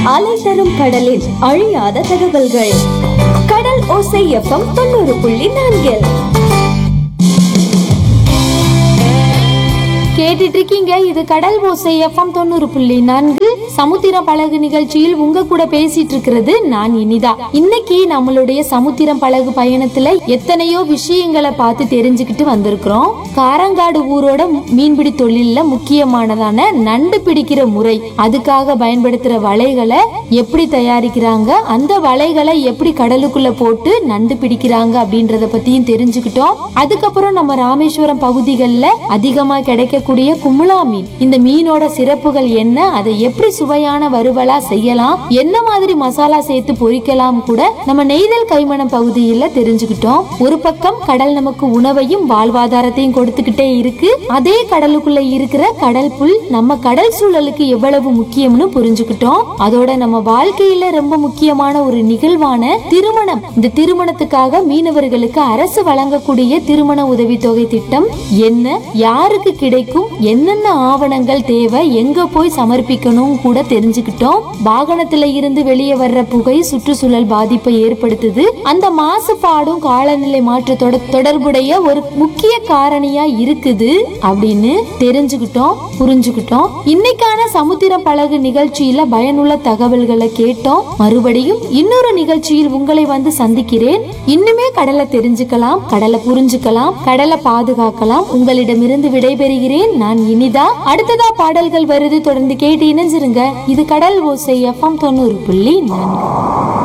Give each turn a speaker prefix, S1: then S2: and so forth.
S1: அலை தரும் கடலில் அழியாத தகவல்கள் கடல் ஓசை எஃப்எம் தொண்ணூறு புள்ளி நான்கில்
S2: கேட்டுட்டு இருக்கீங்க இது கடல் ஓசை எஃப்எம் தொண்ணூறு புள்ளி நான்கு சமுத்திர பழகு நிகழ்ச்சியில் உங்க கூட பேசிட்டு இருக்கிறது நான் இனிதா இன்னைக்கு நம்மளுடைய சமுத்திரம் பழகு பயணத்துல எத்தனையோ விஷயங்களை பார்த்து தெரிஞ்சுக்கிட்டு வந்திருக்கிறோம் காரங்காடு ஊரோட மீன்பிடி தொழில்ல முக்கியமானதான நண்டு பிடிக்கிற முறை அதுக்காக பயன்படுத்துற வலைகளை எப்படி தயாரிக்கிறாங்க அந்த வலைகளை எப்படி கடலுக்குள்ள போட்டு நண்டு பிடிக்கிறாங்க அப்படின்றத பத்தியும் தெரிஞ்சுக்கிட்டோம் அதுக்கப்புறம் நம்ம ராமேஸ்வரம் பகுதிகளில் அதிகமா கிடைக்கக்கூடிய குமுலா மீன் இந்த மீனோட சிறப்புகள் என்ன அதை எப்படி சுவையான வறுவலா செய்யலாம் என்ன மாதிரி மசாலா சேர்த்து பொரிக்கலாம் கூட நம்ம நெய்தல் கைமணம் பகுதியில் தெரிஞ்சுக்கிட்டோம் ஒரு பக்கம் கடல் நமக்கு உணவையும் வாழ்வாதாரத்தையும் கொடுத்துக்கிட்டே இருக்கு அதே கடலுக்குள்ள இருக்கிற கடல் புல் நம்ம கடல் சூழலுக்கு எவ்வளவு முக்கியம்னு புரிஞ்சுக்கிட்டோம் அதோட நம்ம வாழ்க்கையில ரொம்ப முக்கியமான ஒரு நிகழ்வான திருமணம் இந்த திருமணத்துக்காக மீனவர்களுக்கு அரசு வழங்கக்கூடிய திருமண உதவித்தொகை திட்டம் என்ன யாருக்கு கிடைக்கும் என்னென்ன ஆவணங்கள் தேவை எங்க போய் சமர்ப்பிக்கணும் கூட தெரிஞ்சுக்கிட்டோம் வாகனத்துல இருந்து வெளியே வர்ற புகை சுற்றுச்சூழல் பாதிப்பை ஏற்படுத்துது அந்த மாசுபாடும் காலநிலை மாற்றத்தோட தொடர்புடைய ஒரு முக்கிய காரணியா இருக்குது அப்படின்னு தெரிஞ்சுக்கிட்டோம் புரிஞ்சுக்கிட்டோம் இன்னைக்கான சமுத்திர பழகு நிகழ்ச்சியில பயனுள்ள தகவல்களை கேட்டோம் மறுபடியும் இன்னொரு நிகழ்ச்சியில் உங்களை வந்து சந்திக்கிறேன் இன்னுமே கடலை தெரிஞ்சுக்கலாம் கடலை புரிஞ்சுக்கலாம் கடலை பாதுகாக்கலாம் உங்களிடமிருந்து விடைபெறுகிறேன் நான் இனிதா அடுத்ததா பாடல்கள் வருது தொடர்ந்து கேட்டு இணைஞ்சிருங்க இது கடல் ஓசை எஃப்எம் தொண்ணூறு புள்ளி நான்கு